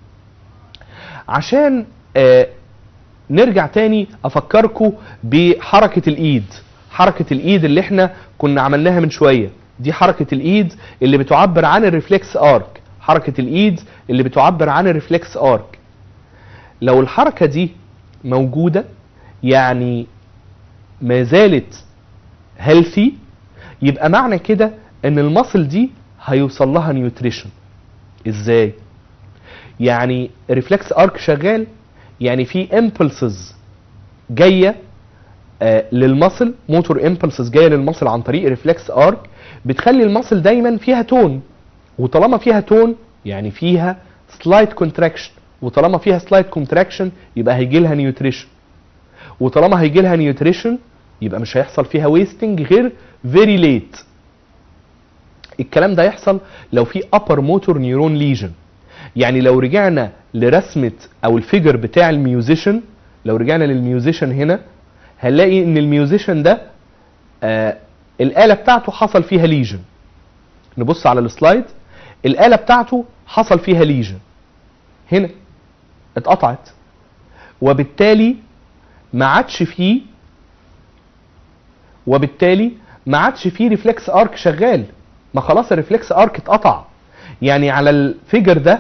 عشان آه نرجع تاني افكركم بحركه الايد حركه الايد اللي احنا كنا عملناها من شويه دي حركه الايد اللي بتعبر عن الريفلكس ارك حركه الايد اللي بتعبر عن الريفلكس ارك لو الحركه دي موجوده يعني ما زالت هيلثي يبقى معنى كده ان المصل دي هيوصل لها نيوتريشن ازاي يعني ريفلكس ارك شغال يعني في امبلسز جايه آه للمصل موتور امبلسز جايه للمصل عن طريق ريفلكس ارك بتخلي المصل دايما فيها تون وطالما فيها تون يعني فيها سلايد كونتراكشن وطالما فيها سلايد كونتراكشن يبقى هيجي لها نيوتريشن وطالما هيجي لها نيوتريشن يبقى مش هيحصل فيها ويستنج غير فيري ليت الكلام ده يحصل لو في upper موتور نيورون ليجن يعني لو رجعنا لرسمه او الفيجر بتاع الميوزيشن لو رجعنا للميوزيشن هنا هنلاقي ان الميوزيشن ده آه الاله بتاعته حصل فيها ليجن نبص على السلايد الاله بتاعته حصل فيها ليجن هنا اتقطعت وبالتالي ما عادش فيه وبالتالي ما عادش فيه ريفلكس ارك شغال ما خلاص الريفلكس ارك اتقطع يعني على الفيجر ده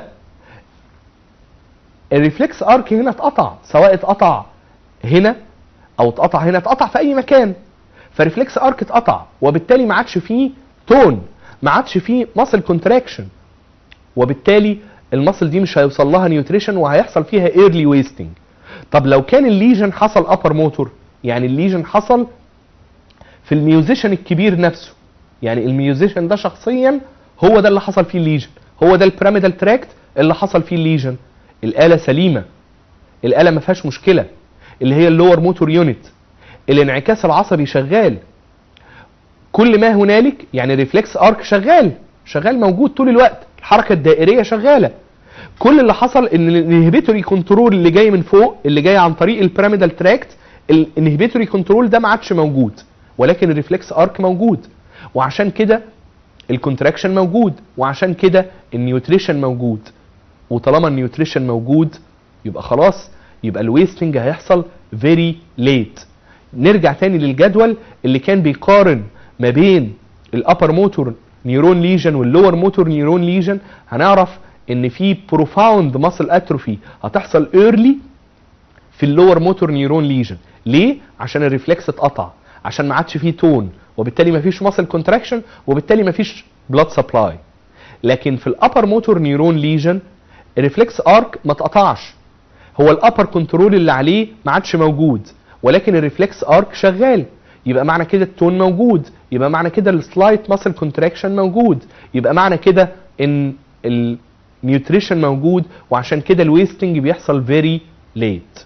الريفلكس ارك هنا اتقطع سواء اتقطع هنا او اتقطع هنا اتقطع في اي مكان فريفلكس ارك اتقطع وبالتالي ما عادش فيه تون ما عادش فيه ماسل كونتراكشن وبالتالي الماسل دي مش هيوصل لها نيوتريشن وهيحصل فيها ايرلي ويستنج طب لو كان الليجن حصل ابر موتور يعني الليجن حصل في الميوزيشن الكبير نفسه يعني الميوزيشن ده شخصيا هو ده اللي حصل فيه الليجن هو ده البيراميدال تراكت اللي حصل فيه الليجن الاله سليمه الاله ما فيهاش مشكله اللي هي اللور موتور يونت الانعكاس العصبي شغال كل ما هنالك يعني ريفلكس ارك شغال شغال موجود طول الوقت الحركه الدائريه شغاله كل اللي حصل ان الانهبيتوري كنترول اللي جاي من فوق اللي جاي عن طريق البيراميدال تراكت الانهبيتوري كنترول ده ما عادش موجود ولكن الريفلكس ارك موجود وعشان كده الكونتراكشن موجود وعشان كده النيوتريشن موجود وطالما النيوتريشن موجود يبقى خلاص يبقى الويستنج هيحصل فيري ليت نرجع تاني للجدول اللي كان بيقارن ما بين الابر موتور نيورون ليجن واللور موتور نيورون ليجن هنعرف ان في بروفاوند ماسل اتروفي هتحصل ايرلي في اللور موتور نيورون ليجن ليه عشان الريفلكس اتقطع عشان ما عادش فيه تون وبالتالي ما فيش ماسل كونتراكشن وبالتالي ما فيش بلاد سبلاي لكن في الابر موتور نيورون ليجن الريفلكس ارك ما اتقطعش هو الابر كنترول اللي عليه ما عادش موجود ولكن الريفلكس ارك شغال يبقى معنى كده التون موجود يبقى معنى كده السلايت ماسل كونتراكشن موجود يبقى معنى كده ان النيوتريشن موجود وعشان كده الويستنج بيحصل فيري ليت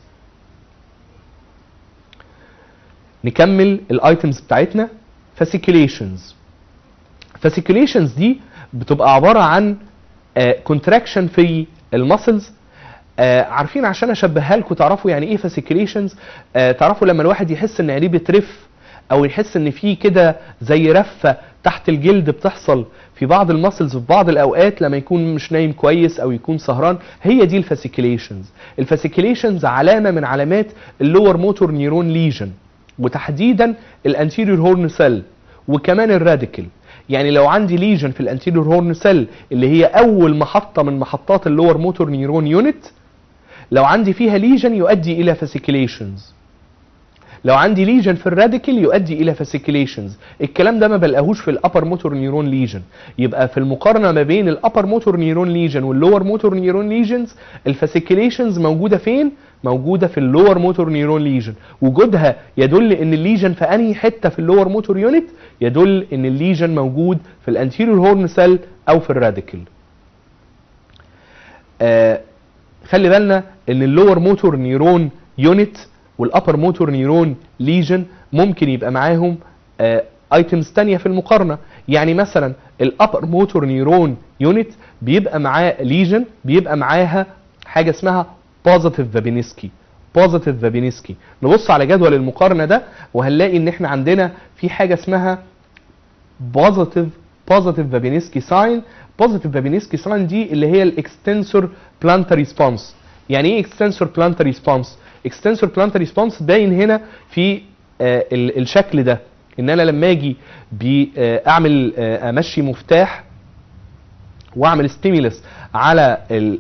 نكمل الايتمز بتاعتنا فاسيكيوليشنز فاسيكيوليشنز دي بتبقى عباره عن كونتراكشن في المسلز آه عارفين عشان اشبهها لكم تعرفوا يعني ايه فاسيكيوليشنز آه تعرفوا لما الواحد يحس ان عينيه بترف او يحس ان في كده زي رفه تحت الجلد بتحصل في بعض المسلز في بعض الاوقات لما يكون مش نايم كويس او يكون سهران هي دي الفاسيكيوليشنز الفاسيكيوليشنز علامه من علامات اللور موتور نيرون ليجن وتحديدا الانتيريور هورن سيل وكمان الراديكال يعني لو عندي ليجن في الانتيريور هورن سيل اللي هي اول محطه من محطات اللور موتور نيرون يونت لو عندي فيها ليجن يؤدي الى فاسيكيليشنز لو عندي ليجن في الراديكال يؤدي الى فاسيكيليشنز الكلام ده ما بلاقيهوش في الابر موتور نيرون ليجن يبقى في المقارنه ما بين الابر موتور نيرون ليجن واللور موتور نيرون ليجنز الفاسيكيليشنز موجوده فين موجوده في اللور موتور نيرون ليجن وجودها يدل ان الليجن في انهي حته في اللور موتور يونت يدل ان الليجن موجود في الانتيريور هورن سيل او في الراديكال آه خلي بالنا ان اللور موتور نيرون يونت والابر موتور نيرون ليجن ممكن يبقى معاهم ايتمز آه تانية في المقارنه يعني مثلا الابر موتور نيرون يونت بيبقى معاه ليجن بيبقى معاها حاجه اسمها بوزيتيف فابينسكي بوزيتيف فابينسكي نبص على جدول المقارنه ده وهنلاقي ان احنا عندنا في حاجه اسمها بوزيتيف بوزيتيف فابينسكي ساين بوزيتيف فابينسكي ساين دي اللي هي الاكستنسور بلانتر ريسبونس يعني ايه اكستنسور بلانتر ريسبونس اكستنسور بلانتر ريسبونس باين هنا في آه الشكل ده ان انا لما اجي اعمل آه امشي مفتاح واعمل ستيمولس على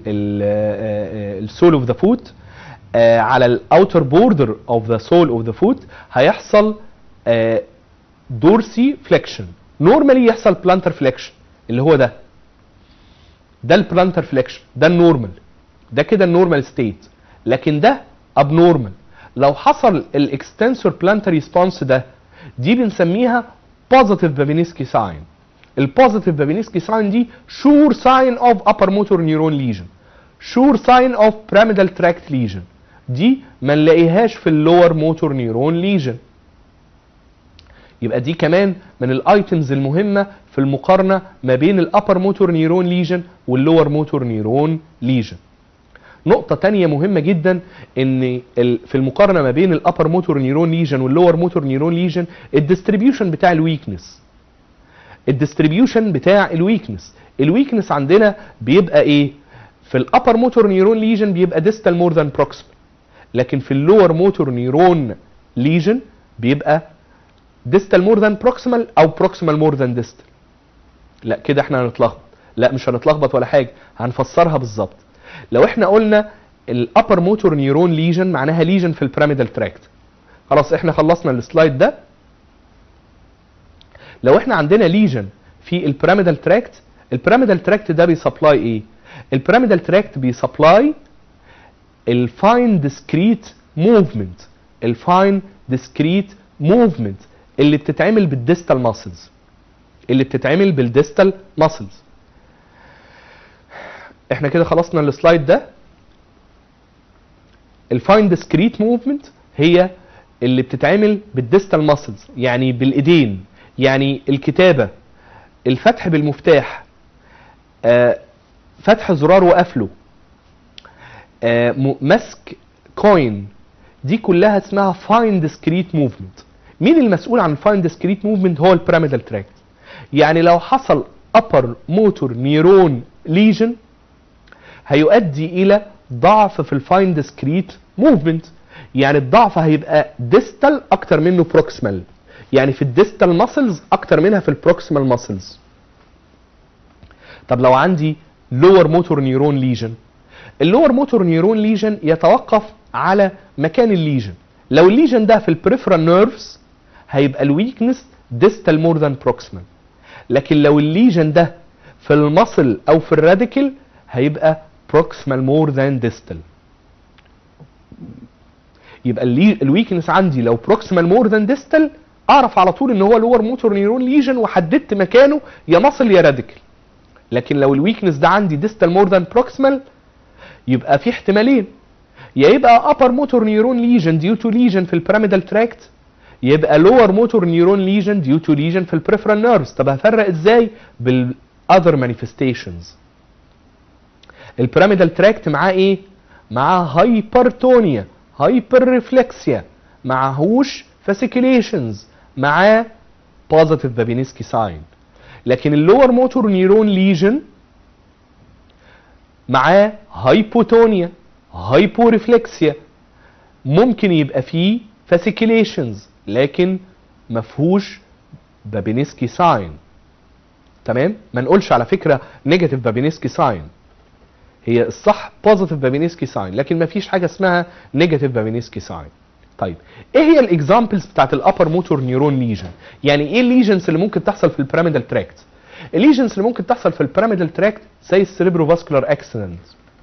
السول اوف ذا فوت على الاوتر بوردر اوف ذا سول اوف ذا فوت هيحصل دورسي فليكشن نورمالي يحصل بلانتر فليكشن اللي هو ده ده البلانتر فليكشن ده النورمال ده كده النورمال ستيت لكن ده ابنورمال لو حصل الاكستنسور بلانتر ريسبونس ده دي بنسميها بوزيتيف فابينسكي ساين البوزيتيف فابينسكي ساين دي شور ساين اوف ابر موتور نيورون ليجن شور ساين اوف بيراميدال تراكت ليجن دي ما نلاقيهاش في اللور موتور نيورون ليجن يبقى دي كمان من الايتمز المهمه في المقارنه ما بين الابر موتور نيورون ليجن واللور موتور نيورون ليجن نقطة تانية مهمة جدا ان في المقارنة ما بين الابر موتور نيورون ليجن واللور موتور نيورون ليجن الديستريبيوشن بتاع الويكنس الديستريبيوشن بتاع الويكنس الويكنس عندنا بيبقى ايه في الابر موتور نيورون ليجن بيبقى ديستال مور ذان بروكسيمال لكن في اللور موتور نيورون ليجن بيبقى ديستال مور ذان بروكسيمال او بروكسيمال مور ذان ديستال لا كده احنا هنتلخبط لا مش هنتلخبط ولا حاجه هنفسرها بالظبط لو احنا قلنا الابر موتور نيورون ليجن معناها ليجن في البيراميدال تراكت خلاص احنا خلصنا السلايد ده لو احنا عندنا ليجن في البيراميدال تراكت البيراميدال تراكت ده بيسبلاي ايه البيراميدال تراكت بيسبلاي الفاين ديسكريت موفمنت الفاين ديسكريت موفمنت اللي بتتعمل بالديستال ماسلز اللي بتتعمل بالديستال ماسلز احنا كده خلصنا السلايد ده الفاين ديسكريت موفمنت هي اللي بتتعمل بالديستال ماسلز يعني بالايدين يعني الكتابه الفتح بالمفتاح آه، فتح زرار وقفله آه، م- مسك كوين دي كلها اسمها فاين ديسكريت موفمنت مين المسؤول عن الفاين ديسكريت موفمنت هو البيراميدال تراكت يعني لو حصل upper موتور نيرون ليجن هيؤدي الى ضعف في الفاين ديسكريت موفمنت يعني الضعف هيبقى ديستال اكتر منه بروكسمال يعني في الديستال ماسلز اكتر منها في البروكسمال ماسلز طب لو عندي لور موتور نيرون ليجن اللور موتور نيرون ليجن يتوقف على مكان الليجن لو الليجن ده في البريفرال نيرفز هيبقى الويكنس ديستال مور ذان بروكسمال لكن لو الليجن ده في المصل او في الراديكل هيبقى بروكسمال مور ذان ديستال يبقى الويكنس عندي لو بروكسمال مور ذان ديستال اعرف على طول ان هو لور موتور نيرون ليجن وحددت مكانه يا مصل يا راديكل لكن لو الويكنس ده عندي ديستال مور ذان بروكسمال يبقى في احتمالين يا يبقى upper motor neuron lesion due to lesion في البيراميدال تراكت يبقى lower motor neuron lesion due to lesion في البريفرال نيرفز طب هفرق ازاي بال other manifestations البيراميدال تراكت معاه ايه معاه هايبرتونيا هايبر ريفلكسيا معهوش فاسيكيليشنز معاه بوزيتيف بابينسكي ساين لكن اللور موتور نيرون ليجن معاه هايبوتونيا هايبوريفلكسيا ممكن يبقى فيه فاسيكيليشنز لكن مفهوش بابينسكي ساين تمام ما نقولش على فكره نيجاتيف بابينسكي ساين هي الصح بوزيتيف بابينسكي ساين لكن ما فيش حاجه اسمها نيجاتيف بابينسكي ساين طيب ايه هي الاكزامبلز بتاعت الابر موتور نيرون ليجن يعني ايه الليجنز اللي ممكن تحصل في البيراميدال تراكت الليجنز اللي ممكن تحصل في البيراميدال تراكت زي السيريبرو فاسكولار اكسيدنت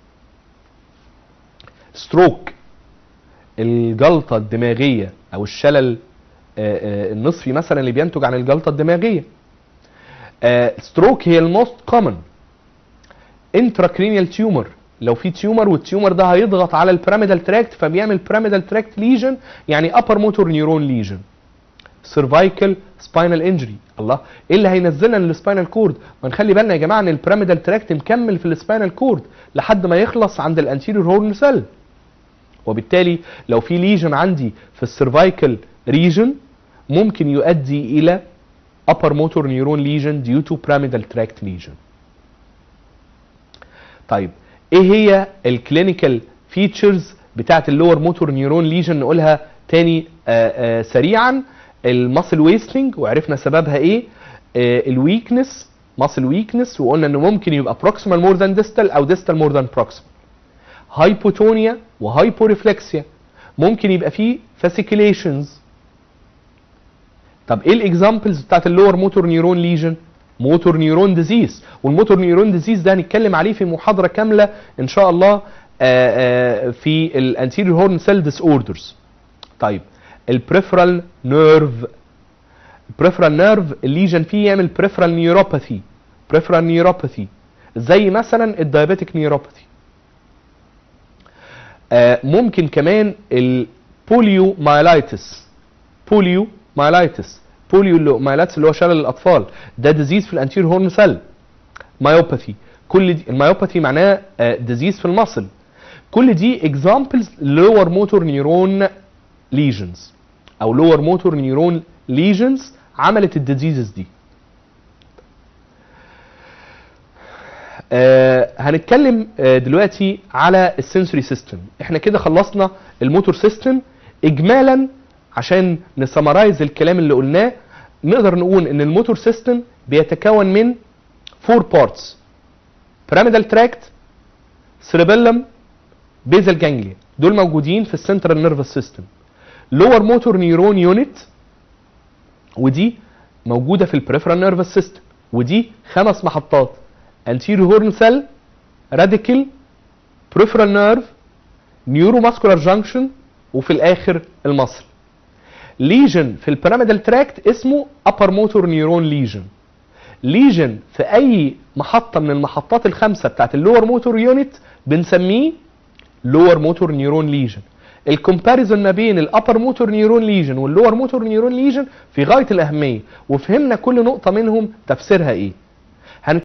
ستروك الجلطه الدماغيه او الشلل آه، آه، النصفي مثلا اللي بينتج عن الجلطه الدماغيه ستروك هي الموست كومن انتراكرينيال تيومر لو في تيومر والتيومر ده هيضغط على البيراميدال تراكت فبيعمل بيراميدال تراكت ليجن يعني ابر موتور نيورون ليجن سيرفايكال سباينال انجري الله ايه اللي هينزلنا للسباينال كورد ما نخلي بالنا يا جماعه ان البيراميدال تراكت مكمل في السباينال كورد لحد ما يخلص عند الانتيريور هورن سيل وبالتالي لو في ليجن عندي في السيرفايكال ريجن ممكن يؤدي الى upper motor neuron lesion due to pyramidal tract lesion طيب ايه هي الكلينيكال فيتشرز بتاعت اللور موتور نيورون ليجن نقولها تاني آآ آآ سريعا الماسل ويستنج وعرفنا سببها ايه الويكنس ماسل ويكنس وقلنا انه ممكن يبقى بروكسيمال مور ذان ديستال او ديستال مور ذان بروكسيمال هايبوتونيا وهايبوريفلكسيا ممكن يبقى فيه فاسيكيليشنز طب ايه الاكزامبلز بتاعت اللور موتور نيورون ليجن موتور نيورون ديزيز والموتور نيورون ديزيز ده هنتكلم عليه في محاضره كامله ان شاء الله آآ آآ في الانتيريور هورن سيل ديس اوردرز طيب البريفرال نيرف البريفرال نيرف الليجن فيه يعمل بريفرال نيوروباثي بريفرال نيوروباثي زي مثلا الدايابيتيك نيوروباثي ممكن كمان البوليو مايلايتس بوليو مايلايتس بوليو اللي مايلايتس اللي هو شلل الاطفال ده ديزيز في الانتير هورن سيل مايوباثي كل دي المايوباثي معناه ديزيز في المصل كل دي اكزامبلز لور موتور نيورون ليجنز او لور موتور نيورون ليجنز عملت الديزيزز دي آه هنتكلم آه دلوقتي على السنسوري سيستم احنا كده خلصنا الموتور سيستم اجمالا عشان نسمرايز الكلام اللي قلناه نقدر نقول ان الموتور سيستم بيتكون من فور بارتس بيراميدال تراكت سيربيلم بيزل جانجليا دول موجودين في السنترال نيرفس سيستم لور موتور نيورون يونت ودي موجوده في البريفرال نيرفس سيستم ودي خمس محطات anterior هورن سيل راديكال بريفرال نيرف نيورو ماسكولار جانكشن وفي الاخر المصل ليجن في البيراميدال تراكت اسمه upper motor neuron lesion ليجن في اي محطة من المحطات الخمسة بتاعت اللور موتور يونت بنسميه lower motor neuron lesion الكومباريزون ما بين الابر موتور نيورون ليجن واللور موتور نيورون ليجن في غايه الاهميه وفهمنا كل نقطه منهم تفسيرها ايه